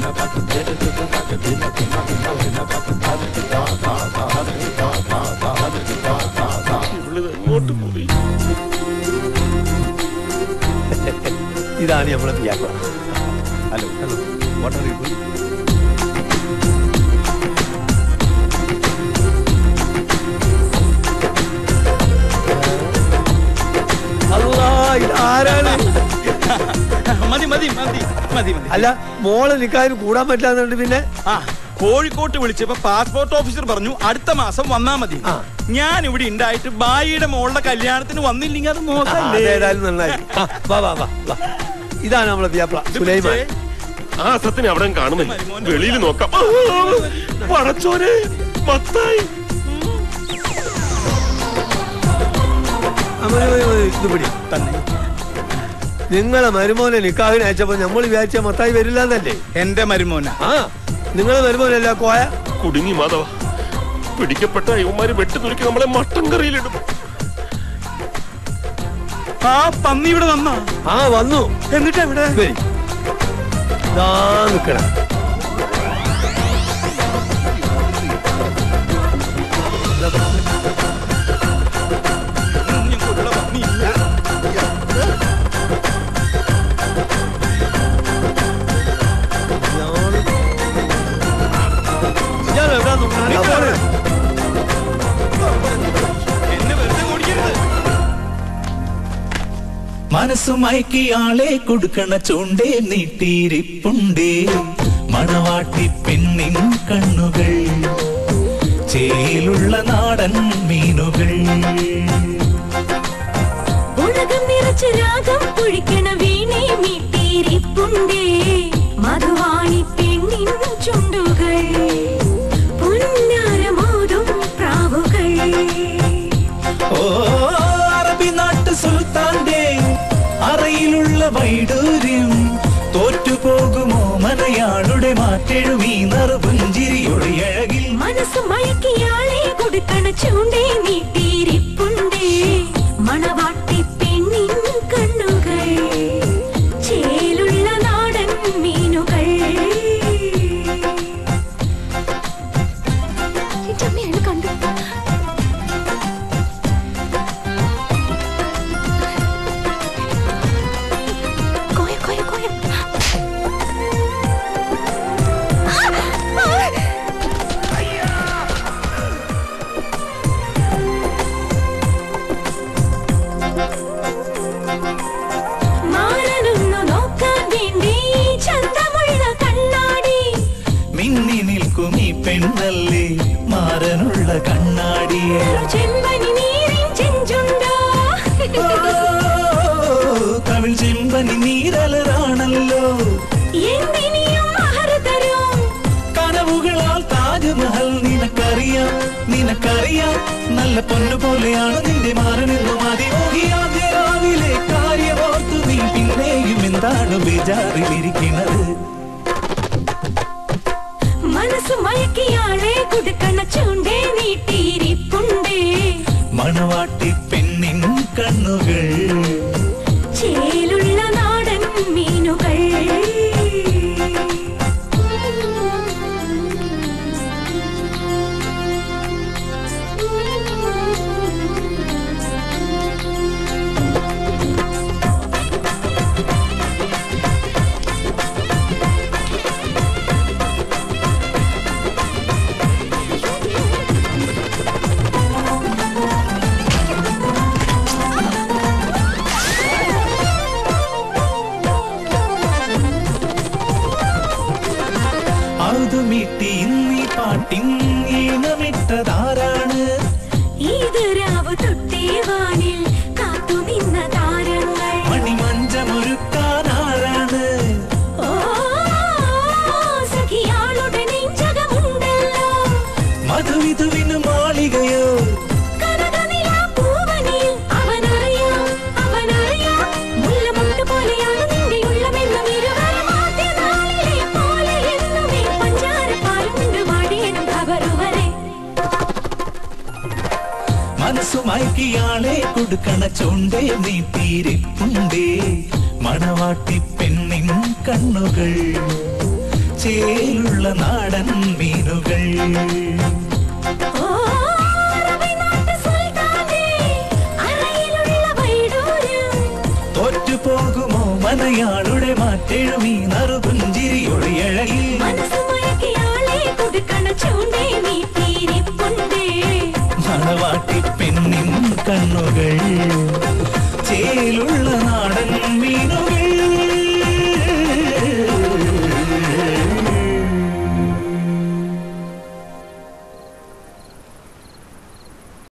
ഇതാണ് നമ്മളെ പിയാക്കോ hello hello what are you doing അല്ലാ ഇതാരാണ് മതി മതി മതി മതി മതി അല്ല മോളെ നിക്കാനും കൂടാൻ പറ്റാന്നുണ്ട് പിന്നെ ആ കോഴിക്കോട്ട് വിളിച്ചപ്പോ പാസ്പോർട്ട് ഓഫീസർ പറഞ്ഞു അടുത്ത മാസം വന്നാ മതി ആ. ഞാൻ ഇവിടെ ഉണ്ടായിട്ട് ബായിയുടെ മോളുടെ കല്യാണത്തിന് വന്നില്ലെങ്കിൽ അത് മോശമല്ലേ അതേതായാലും നന്നായി ആ, വാ വാ വാ വാ ഇതാണ് നമ്മളെ പിയാപ്ല ഇത് സുലൈമാൻ പിടിച്ചേ. ആ സത്യനെ അവിടെ കാണുമല്ലോ വെളിയിൽ നോക്കാം ആ, പടച്ചോനെ പത്തായി ആ, മതി, മതി, മതി, ഇത് പിടി തന്നെ നിങ്ങളെ മരുമോനെ നിക്കാഹിന് അയച്ചപ്പോ നമ്മൾ വിചാരിച്ച മത്തായി വരില്ല എന്നല്ലേ എന്റെ മരുമോന ആ നിങ്ങളെ മരുമോനല്ല കോയ കുടുങ്ങി മാധവ പിടിക്കപ്പെട്ട അയ്യന്മാര് വെട്ടിനുറുക്കി നമ്മളെ മട്ടൻ കറിയിലിടും ആ പന്നി ഇവിടെ വന്നാ ആ വന്നു എന്നിട്ട് എവിടെ വരി ദാ നിക്കണ ഞങ്ങൾക്കുള്ള പന്നിയില്ല. ഇയാൾ എവിടാ നോക്കണേ? ദാ പോണ്. എന്നെ വെറുതെ ഓടിക്കരുത് മനസ്സുമയക്കി ആളെ കൊടുക്കണ ചൂണ്ടേ നീട്ടിയിരിപ്പുണ്ടേ മണവാട്ടി പെണ്ണിൻ കണ്ണുകൾ ചേലുള്ള നാടൻ മീനുകൾ ഉലകം നിറച്ച് രാഗം പൊഴിക്കണ വീണെ മീട്ടിരിപ്പുണ്ടേ മധുവാണി പെണ്ണിൻ ചുണ്ടുകൾ പുന്നാരമോതും പ്രാവുകൾ ഓ അറബി നാട്ട് സുൽത്താന്റെ അറയിലുള്ള വൈഡൂര്യം തോറ്റുപോകുമോ മനയാളുടെ മാറ്റെഴുമീ നറുപുഞ്ചിരിയുടെ അഴകിൽ മനസ്സ് മയക്കിയാളെ കൊടുക്കണ ചൂണ്ടേ നീട്ടിയിരിപ്പുണ്ടേ മണവാട്ടി പെണ്ണിൻ കണ്ണുകൾ ചേലുള്ള നാടൻ മീനുകൾ അമ്മയാണ് കണ്ടു കോയ കോയ കോയ മാറനൊന്നു നോക്കാൻ വേണ്ടി ചന്തമുള്ള കണ്ണാടി മിന്നി നിൽക്കും ഈ പെണ്ണല്ലേ മാറനുള്ള കണ്ണാടിയെ ചെമ്പനി നീരിൻ ചെഞ്ചുണ്ടോ കവിൾ ചെമ്പനി നീരലറാണല്ലോ എന്തിനിയും മഹർ തരും കനവുകളാൽ താജ്മഹൽ നിനക്കറിയാം നിനക്കറിയാം നല്ല പൊന്നു പോലെയാണ് നിന്റെ മാറനെന്നും അതിമോഹിയാദ്യ രാവിലെ കാര്യമോർത്തു നീ പിന്നെയും എന്താണ് ബേജാറിലിരിക്കുന്നത് മനസ്സ് മയക്കിയാളെ കൊടുക്കണ ചൂണ്ടേ നീട്ടിയിരിപ്പുണ്ടേ മണവാട്ടി പെണ്ണിൻ കണ്ണുകൾ ചേലുള്ള നാടൻ മീനുകൾ അതുമിട്ടി ഇന്നീ പാട്ടിൻ ഈണമിട്ടതാരാണ് ഇത് രാവ് തൊട്ടേ വാനിൽ കാത്തു നിന്ന താരങ്ങൾ മണിമഞ്ചമൊരുക്കാനാരാണ് ഓ സഖിയാളുടെ നെഞ്ചകമുണ്ടല്ലോ മധുവിധുവിന് മാളികയോ കനകനിലാ പൂവനിൽ അവനറിയാം അവനറിയാം മുല്ലമുട്ട് പോലെയാണ് നിന്റെ ഉള്ളമെന്നും ഇരുവരും ആദ്യ നാളിലെ പോലെ എന്നുമേ പഞ്ചാരപ്പാലുണ്ട് വാടിയനും ഖബറുവരെ മനസ്സു മയക്കിയാളെ കൊടുക്കണ ചുണ്ടേ നീട്ടിയിരിപ്പുണ്ടേ മണവാട്ടി പെണ്ണിൻ കണ്ണുകൾ ചേലുള്ള നാടൻ മീനുകൾ ഓ അറബിനാട്ട് സുൽത്താനേ അറയിലുള്ള വൈഡൂര്യം തോറ്റുപോകുമോ മനയാളുടെ മാറ്റെഴുമീ നറുപുഞ്ചിരിയുടെ അഴകിൽ മനസ്സുമയക്കിയാളെ കൊടുക്കണ ചൂണ്ടേ നീ തീരിപ്പുണ്ടേ മണവാട്ടി പെണ്ണിൻ കണ്ണുകൾ ചേലുള്ള